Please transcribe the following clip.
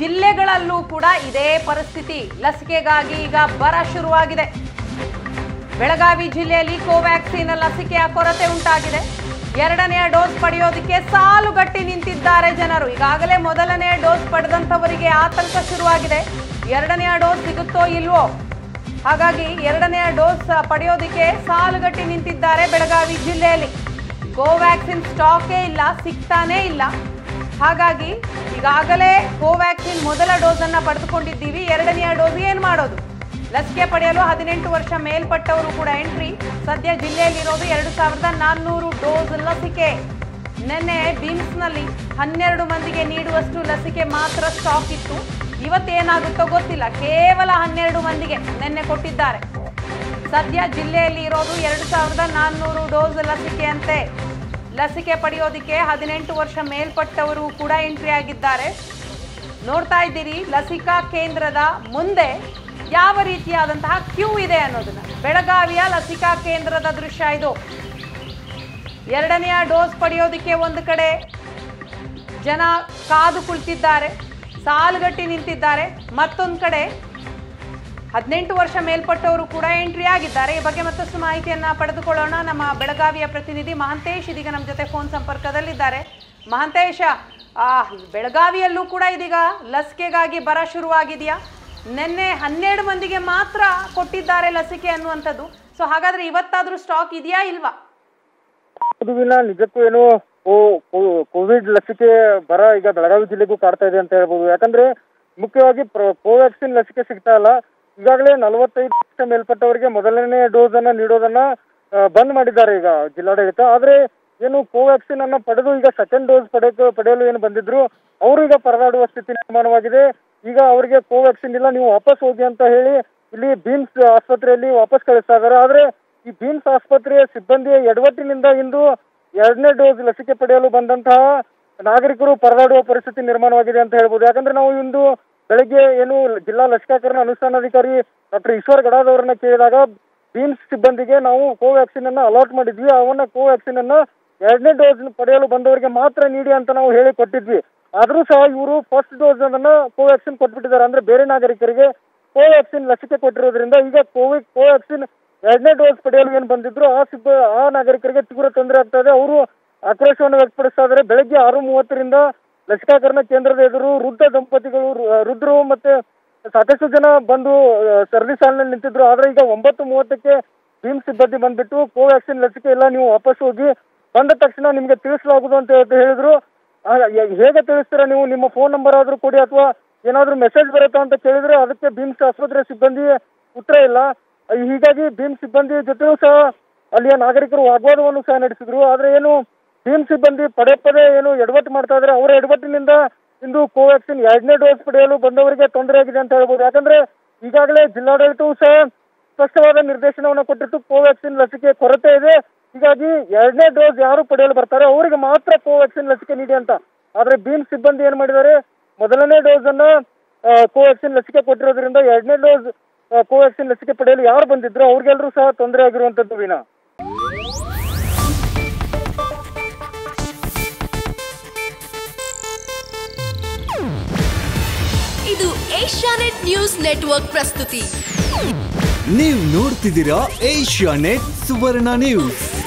ಜಿಲ್ಲೆಗಳಲ್ಲೂ ಕೂಡ ಇದೇ ಪರಿಸ್ಥಿತಿ ಲಸಿಕೆಗಾಗಿ ಈಗ ಬರ ಶುರುವಾಗಿದೆ ಬೆಳಗಾವಿ ಜಿಲ್ಲೆಯಲ್ಲಿ ಕೋವ್ಯಾಕ್ಸಿನ್ ಲಸಿಕೆಯ ಕೊರತೆ ಉಂಟಾಗಿದೆ ಎರಡನೆಯ ಡೋಸ್ ಪಡೆಯೋದಕ್ಕೆ ಸಾಲುಗಟ್ಟಿ ನಿಂತಿದ್ದಾರೆ ಜನರು ಈಗಾಗಲೇ ಮೊದಲನೆಯ ಡೋಸ್ ಪಡೆದಂಥವರಿಗೆ ಆತಂಕ ಶುರುವಾಗಿದೆ ಎರಡನೆಯ ಡೋಸ್ ಸಿಗುತ್ತೋ ಇಲ್ವೋ ಹಾಗಾಗಿ ಎರಡನೆಯ ಡೋಸ್ ಪಡೆಯೋದಕ್ಕೆ ಸಾಲುಗಟ್ಟಿ ನಿಂತಿದ್ದಾರೆ ಬೆಳಗಾವಿ ಜಿಲ್ಲೆಯಲ್ಲಿ ಕೋವ್ಯಾಕ್ಸಿನ್ ಸ್ಟಾಕೇ ಇಲ್ಲ ಸಿಗ್ತಾನೇ ಇಲ್ಲ ಹಾಗಾಗಿ ಈಗಾಗಲೇ ಕೋವ್ಯಾಕ್ಸಿನ್ ಮೊದಲ ಡೋಸನ್ನು ಪಡೆದುಕೊಂಡಿದ್ದೀವಿ ಎರಡನೆಯ ಡೋಸ್ ಏನು ಮಾಡೋದು ಲಸಿಕೆ ಪಡೆಯಲು ಹದಿನೆಂಟು ವರ್ಷ ಮೇಲ್ಪಟ್ಟವರು ಕೂಡ ಎಂಟ್ರಿ ಸದ್ಯ ಜಿಲ್ಲೆಯಲ್ಲಿರೋದು ಎರಡು ಸಾವಿರದ ನಾನ್ನೂರು ಡೋಸ್ ಲಸಿಕೆ ನಿನ್ನೆ ಬಿಮ್ಸ್ನಲ್ಲಿ ಹನ್ನೆರಡು ಮಂದಿಗೆ ನೀಡುವಷ್ಟು ಲಸಿಕೆ ಮಾತ್ರ ಸ್ಟಾಕ್ ಇತ್ತು ಇವತ್ತೇನಾಗುತ್ತೋ ಗೊತ್ತಿಲ್ಲ ಕೇವಲ ಹನ್ನೆರಡು ಮಂದಿಗೆ ನಿನ್ನೆ ಕೊಟ್ಟಿದ್ದಾರೆ ಸದ್ಯ ಜಿಲ್ಲೆಯಲ್ಲಿ ಇರೋದು ಎರಡು ಸಾವಿರದ ನಾನ್ನೂರು ಡೋಸ್ ಲಸಿಕೆಯಂತೆ ಲಸಿಕೆ ಪಡೆಯೋದಕ್ಕೆ ಹದಿನೆಂಟು ವರ್ಷ ಮೇಲ್ಪಟ್ಟವರು ಕೂಡ ಎಂಟ್ರಿ ಆಗಿದ್ದಾರೆ ನೋಡ್ತಾ ಇದ್ದೀರಿ ಲಸಿಕಾ ಕೇಂದ್ರದ ಮುಂದೆ ಯಾವ ರೀತಿಯಾದಂತಹ ಕ್ಯೂ ಇದೆ ಅನ್ನೋದನ್ನ ಬೆಳಗಾವಿಯ ಲಸಿಕಾ ಕೇಂದ್ರದ ದೃಶ್ಯ ಇದು ಎರಡನೆಯ ಡೋಸ್ ಪಡೆಯೋದಕ್ಕೆ ಒಂದು ಕಡೆ ಜನ ಕಾದು ಕುಳಿತಿದ್ದಾರೆ ಸಾಲುಗಟ್ಟಿ ನಿಂತಿದ್ದಾರೆ ಮತ್ತೊಂದು ಕಡೆ ಹದಿನೆಂಟು ವರ್ಷ ಮೇಲ್ಪಟ್ಟವರು ಕೂಡ ಎಂಟ್ರಿ ಆಗಿದ್ದಾರೆ ಈ ಬಗ್ಗೆ ಮತ್ತಷ್ಟು ಮಾಹಿತಿಯನ್ನ ಪಡೆದುಕೊಳ್ಳೋಣ ನಮ್ಮ ಬೆಳಗಾವಿಯ ಪ್ರತಿನಿಧಿ ಮಹಂತೇಶ್ ಇದೀಗ ನಮ್ಮ ಜೊತೆ ಫೋನ್ ಸಂಪರ್ಕದಲ್ಲಿದ್ದಾರೆ ಮಹಂತೇಶ ಆ, ಬೆಳಗಾವಿಯಲ್ಲೂ ಕೂಡ ಇದೀಗ ಲಸಿಕೆಗಾಗಿ ಬರ ಶುರುವಾಗಿದೆಯಾ ನಿನ್ನೆ ಹನ್ನೆರಡು ಮಂದಿಗೆ ಮಾತ್ರ ಕೊಟ್ಟಿದ್ದಾರೆ ಲಸಿಕೆ ಅನ್ನುವಂಥದ್ದು ಸೊ ಹಾಗಾದ್ರೆ ಇವತ್ತಾದ್ರೂ ಸ್ಟಾಕ್ ಇದೆಯಾ ಇಲ್ವಾ ಮದುವಿನ ನಿಜಕ್ಕೂ ಏನು ಕೋ- ಕೋ- ಕೋವಿಡ್ ಲಸಿಕೆ ಬರ ಈಗ ಬೆಳಗಾವಿ ಜಿಲ್ಲೆಗೂ ಕಾಡ್ತಾ ಇದೆ ಅಂತ ಹೇಳ್ಬೋದು ಯಾಕಂದ್ರೆ ಮುಖ್ಯವಾಗಿ ಪ್ರ- ಕೋವ್ಯಾಕ್ಸಿನ್ ಲಸಿಕೆ ಸಿಗ್ತಾ ಇಲ್ಲ ಈಗಾಗಲೇ ನಲವತ್ತೈದು ವರ್ಷ ಮೇಲ್ಪಟ್ಟವರಿಗೆ ಮೊದಲನೇ ಡೋಸ್ ಅನ್ನ ನೀಡೋದನ್ನ ಆ, ಬಂದ್ ಮಾಡಿದ್ದಾರೆ ಈಗ ಜಿಲ್ಲಾಡಳಿತ ಆದ್ರೆ ಏನು ಕೋವ್ಯಾಕ್ಸಿನ್ ಅನ್ನ ಪಡೆದು ಈಗ ಸೆಕೆಂಡ್ ಡೋಸ್ ಪಡೆಯಲು ಪಡೆಯಲು ಏನು ಬಂದಿದ್ರು ಅವರು ಈಗ ಪರದಾಡುವ ಸ್ಥಿತಿ ನಿರ್ಮಾಣವಾಗಿದೆ ಈಗ ಅವರಿಗೆ ಕೋವ್ಯಾಕ್ಸಿನ್ ಇಲ್ಲ ನೀವು ವಾಪಸ್ ಹೋಗಿ ಅಂತ ಹೇಳಿ ಇಲ್ಲಿ ಬೀಮ್ಸ್ ಆಸ್ಪತ್ರೆಯಲ್ಲಿ ವಾಪಸ್ ಕಳಿಸ್ತಾ ಇದ್ದಾರೆ ಆದ್ರೆ ಈ ಬೀಮ್ಸ್ ಆಸ್ಪತ್ರೆಯ ಸಿಬ್ಬಂದಿಯ ಎಡವಟ್ಟಿನಿಂದ ಇಂದು ಎರಡನೇ ಡೋಸ್ ಲಸಿಕೆ ಪಡೆಯಲು ಬಂದಂತಹ ನಾಗರಿಕರು ಪರದಾಡುವ ಪರಿಸ್ಥಿತಿ ನಿರ್ಮಾಣವಾಗಿದೆ ಅಂತ ಹೇಳ್ಬೋದು ಯಾಕಂದ್ರೆ ನಾವು ಇಂದು ಬೆಳಗ್ಗೆ ಏನು ಜಿಲ್ಲಾ ಲಸಿಕಾಕರಣ ಅನುಷ್ಠಾನಾಧಿಕಾರಿ ಡಾಕ್ಟರ್ ಈಶ್ವರ್ ಗಡಾದವರನ್ನ ಕೇಳಿದಾಗ ಬೀಮ್ಸ್ ಸಿಬ್ಬಂದಿಗೆ ನಾವು ಕೋವ್ಯಾಕ್ಸಿನ್ ಅನ್ನ ಅಲಾಟ್ ಮಾಡಿದ್ವಿ ಅವನ್ನ ಕೋವ್ಯಾಕ್ಸಿನ್ ಅನ್ನ ಎರಡನೇ ಡೋಸ್ ಪಡೆಯಲು ಬಂದವರಿಗೆ ಮಾತ್ರ ನೀಡಿ ಅಂತ ನಾವು ಹೇಳಿ ಕೊಟ್ಟಿದ್ವಿ ಆದ್ರೂ ಸಹ ಇವರು ಫಸ್ಟ್ ಡೋಸ್ ಅದನ್ನ ಕೋವ್ಯಾಕ್ಸಿನ್ ಕೊಟ್ಬಿಟ್ಟಿದ್ದಾರೆ ಅಂದ್ರೆ ಬೇರೆ ನಾಗರಿಕರಿಗೆ ಕೋವ್ಯಾಕ್ಸಿನ್ ಲಸಿಕೆ ಕೊಟ್ಟಿರೋದ್ರಿಂದ ಈಗ ಕೋವಿಡ್ ಕೋವ್ಯಾಕ್ಸಿನ್ ಎರಡನೇ ಡೋಸ್ ಪಡೆಯಲು ಏನು ಬಂದಿದ್ರು ಆ ಸಿಬ್ಬ ಆ ನಾಗರಿಕರಿಗೆ ತೀವ್ರ ತೊಂದರೆ ಆಗ್ತಾ ಇದೆ ಅವರು ಆಕ್ರೋಶವನ್ನು ವ್ಯಕ್ತಪಡಿಸ್ತಾ ಇದ್ದಾರೆ ಬೆಳಗ್ಗೆ ಆರು ಮೂವತ್ತರಿಂದ ಲಸಿಕಾಕರಣ ಕೇಂದ್ರದ ಎದುರು ವೃದ್ಧ ದಂಪತಿಗಳು ರು- ವೃದ್ಧರು ಮತ್ತೆ ಸಾಕಷ್ಟು ಜನ ಬಂದು ಆ, ಸರದಿ ಸಾಲಿನಲ್ಲಿ ನಿಂತಿದ್ರು ಆದ್ರೆ ಈಗ ಒಂಬತ್ತು ಮೂವತ್ತಕ್ಕೆ ಟೀಮ್ ಸಿಬ್ಬಂದಿ ಬಂದ್ಬಿಟ್ಟು ಕೋವ್ಯಾಕ್ಸಿನ್ ಲಸಿಕೆ ಇಲ್ಲ ನೀವು ವಾಪಸ್ ಹೋಗಿ ಬಂದ ತಕ್ಷಣ ನಿಮ್ಗೆ ತಿಳಿಸಲಾಗುದು ಅಂತ ಹೇಳ್- ಹೇಳಿದ್ರು ಆ, ಯ- ಹೇಗೆ ತಿಳಿಸ್ತೀರಾ ನೀವು ನಿಮ್ಮ ಫೋನ್ ನಂಬರ್ ಆದ್ರೂ ಕೊಡಿ ಅಥವಾ ಏನಾದ್ರೂ ಮೆಸೇಜ್ ಬರುತ್ತಾ ಅಂತ ಕೇಳಿದ್ರೆ ಅದಕ್ಕೆ ಭೀಮ್ಸ್ ಆಸ್ಪತ್ರೆ ಸಿಬ್ಬಂದಿ ಉತ್ತರ ಇಲ್ಲ ಆ, ಹೀಗಾಗಿ ಭೀಮ್ ಸಿಬ್ಬಂದಿ ಜೊತೆಯೂ ಸಹ ಅಲ್ಲಿಯ ನಾಗರಿಕರು ವಾಗ್ವಾದವನ್ನು ಸಹ ನಡೆಸಿದ್ರು ಆದ್ರೆ ಏನು ಭೀಮ್ ಸಿಬ್ಬಂದಿ ಪದೇ ಪದೇ ಏನು ಎಡವಟ್ಟು ಮಾಡ್ತಾ ಇದ್ರೆ ಅವರ ಎಡವಟ್ಟಿನಿಂದ ಇಂದು ಕೋವ್ಯಾಕ್ಸಿನ್ ಎರಡನೇ ಡೋಸ್ ಪಡೆಯಲು ಬಂದವರಿಗೆ ತೊಂದರೆ ಆಗಿದೆ ಅಂತ ಹೇಳ್ಬೋದು ಯಾಕಂದ್ರೆ ಈಗಾಗಲೇ ಜಿಲ್ಲಾಡಳಿತವೂ ಸಹ ಸ್ಪಷ್ಟವಾದ ನಿರ್ದೇಶನವನ್ನು ಕೊಟ್ಟಿತ್ತು ಕೋವ್ಯಾಕ್ಸಿನ್ ಲಸಿಕೆ ಕೊರತೆ ಇದೆ ಹೀಗಾಗಿ ಎರಡನೇ ಡೋಸ್ ಯಾರು ಪಡೆಯಲು ಬರ್ತಾರೆ ಅವರಿಗೆ ಮಾತ್ರ ಕೋವ್ಯಾಕ್ಸಿನ್ ಲಸಿಕೆ ನೀಡಿ ಅಂತ ಆದ್ರೆ ಭೀಮ್ ಸಿಬ್ಬಂದಿ ಏನ್ ಮಾಡಿದ್ದಾರೆ ಮೊದಲನೇ ಡೋಸ್ ಅನ್ನ ಆ, ಕೋವ್ಯಾಕ್ಸಿನ್ ಲಸಿಕೆ ಕೊಟ್ಟಿರೋದ್ರಿಂದ ಎರಡನೇ ಡೋಸ್ ಆ, ಕೋವ್ಯಾಕ್ಸಿನ್ ಲಸಿಕೆ ಪಡೆಯಲು ಯಾರು ಬಂದಿದ್ರು ಅವ್ರಿಗೆಲ್ಲರೂ ಸಹ ತೊಂದರೆ ಆಗಿರುವಂತದ್ದು ವಿನಾ ಇದು ಏಷ್ಯಾನೆಟ್ ನ್ಯೂಸ್ ನೆಟ್ವರ್ಕ್ ಪ್ರಸ್ತುತಿ ನೀವು ನೋಡ್ತಿದ್ದೀರಾ ಏಷ್ಯಾ ನೆಟ್ ಸುವರ್ಣ ನ್ಯೂಸ್